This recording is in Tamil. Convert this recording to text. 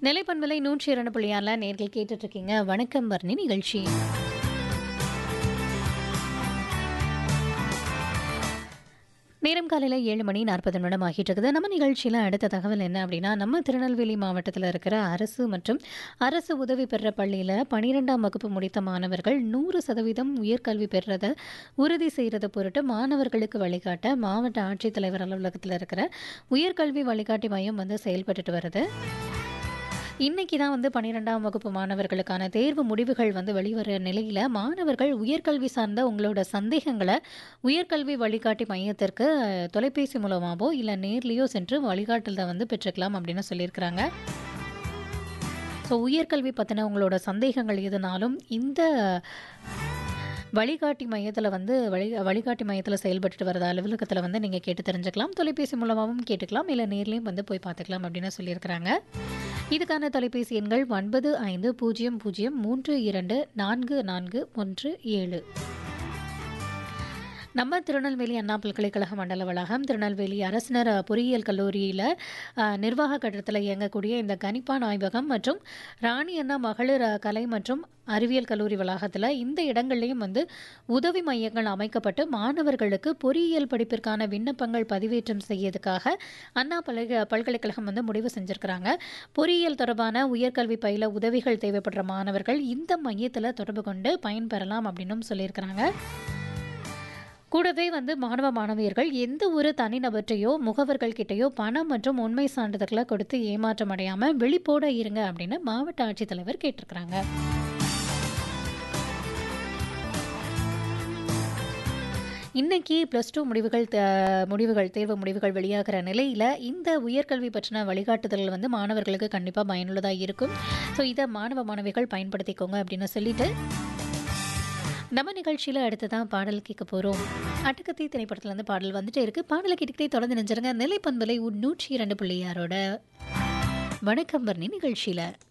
நிலைப்பண்பலை நூற்றி இரண்டு புள்ளியாரில் நேர்கள் கேட்டுட்டு இருக்கீங்க வணக்கம் வர்ணி நிகழ்ச்சி நேரம் காலையில் ஏழு மணி நாற்பது நிமிடம் ஆகிட்டு இருக்குது நம்ம நிகழ்ச்சியில் அடுத்த தகவல் என்ன அப்படின்னா நம்ம திருநெல்வேலி மாவட்டத்தில் இருக்கிற அரசு மற்றும் அரசு உதவி பெற பள்ளியில் பனிரெண்டாம் வகுப்பு முடித்த மாணவர்கள் நூறு சதவீதம் உயர்கல்வி பெறுறதை உறுதி செய்கிறத பொருட்டு மாணவர்களுக்கு வழிகாட்ட மாவட்ட ஆட்சித்தலைவர் அலுவலகத்தில் இருக்கிற உயர்கல்வி வழிகாட்டி மையம் வந்து செயல்பட்டுட்டு வருது இன்னைக்கு தான் வந்து பன்னிரெண்டாம் வகுப்பு மாணவர்களுக்கான தேர்வு முடிவுகள் வந்து வெளிவர நிலையில் மாணவர்கள் உயர்கல்வி சார்ந்த உங்களோட சந்தேகங்களை உயர்கல்வி வழிகாட்டி மையத்திற்கு அஹ், தொலைபேசி மூலமாகவோ இல்லை நேர்லேயோ சென்று வழிகாட்டலை வந்து பெற்றுக்கலாம் அப்படின்னு சொல்லியிருக்கிறாங்க ஸோ உயர்கல்வி பற்றின உங்களோட சந்தேகங்கள் எதுனாலும் இந்த வழிகாட்டி மையத்தில் வந்து வழி வழிகாட்டி மையத்தில் செயல்பட்டுட்டு வரத அலுவலகத்தில் வந்து நீங்கள் கேட்டு தெரிஞ்சுக்கலாம் தொலைபேசி மூலமாகவும் கேட்டுக்கலாம் இல்லை நேர்லேயும் வந்து போய் பார்த்துக்கலாம் அப்படின்னு சொல்லியிருக்கிறாங்க இதுக்கான தொலைபேசி எண்கள் ஒன்பது ஐந்து பூஜ்ஜியம் பூஜ்ஜியம் மூன்று இரண்டு நான்கு நான்கு ஒன்று ஏழு நம்ம திருநெல்வேலி அண்ணா பல்கலைக்கழக மண்டல வளாகம் திருநெல்வேலி அரசினர் அஹ், பொறியியல் கல்லூரியில் அஹ், நிர்வாக கட்டடத்தில் இயங்கக்கூடிய இந்த கணிப்பான் ஆய்வகம் மற்றும் ராணி அண்ணா மகளிர் அஹ், கலை மற்றும் அறிவியல் கல்லூரி வளாகத்தில் இந்த இடங்கள்லையும் வந்து உதவி மையங்கள் அமைக்கப்பட்டு மாணவர்களுக்கு பொறியியல் படிப்பிற்கான விண்ணப்பங்கள் பதிவேற்றம் செய்யறதுக்காக அண்ணா பல்கலை பல்கலைக்கழகம் வந்து முடிவு செஞ்சுருக்கிறாங்க பொறியியல் தொடர்பான உயர்கல்வி பயில உதவிகள் தேவைப்படுற மாணவர்கள் இந்த மையத்தில் தொடர்பு கொண்டு பயன்பெறலாம் அப்படின்னும் சொல்லியிருக்கிறாங்க கூடவே வந்து மாணவ மாணவியர்கள் எந்த ஒரு தனிநபற்றையோ முகவர்கள் கிட்டேயோ பணம் மற்றும் உண்மை சான்றிதழ்களை கொடுத்து ஏமாற்றம் அடையாமல் விழிப்போட இருங்க அப்படின்னு மாவட்ட ஆட்சித்தலைவர் கேட்டிருக்கிறாங்க இன்னைக்கு ப்ளஸ் டூ முடிவுகள் த- முடிவுகள் தேர்வு முடிவுகள் வெளியாகிற நிலையில் இந்த உயர்கல்வி பற்றின வழிகாட்டுதல்கள் வந்து மாணவர்களுக்கு கண்டிப்பாக பயனுள்ளதாக இருக்கும் ஸோ இதை மாணவ மாணவிகள் பயன்படுத்திக்கோங்க அப்படின்னு சொல்லிட்டு நம்ம நிகழ்ச்சியில் அடுத்ததான் பாடல் கேட்க போகிறோம் அட்டகத்தி திரைப்படத்துலேருந்து பாடல் வந்துட்டே இருக்கு பாடலை கேட்டுக்கிட்டே தொடர்ந்து நினைச்சிருங்க நிலைப்பண்பலை நூற்றி இரண்டு புள்ளியாரோட வணக்கம் வர்ணி நிகழ்ச்சியில்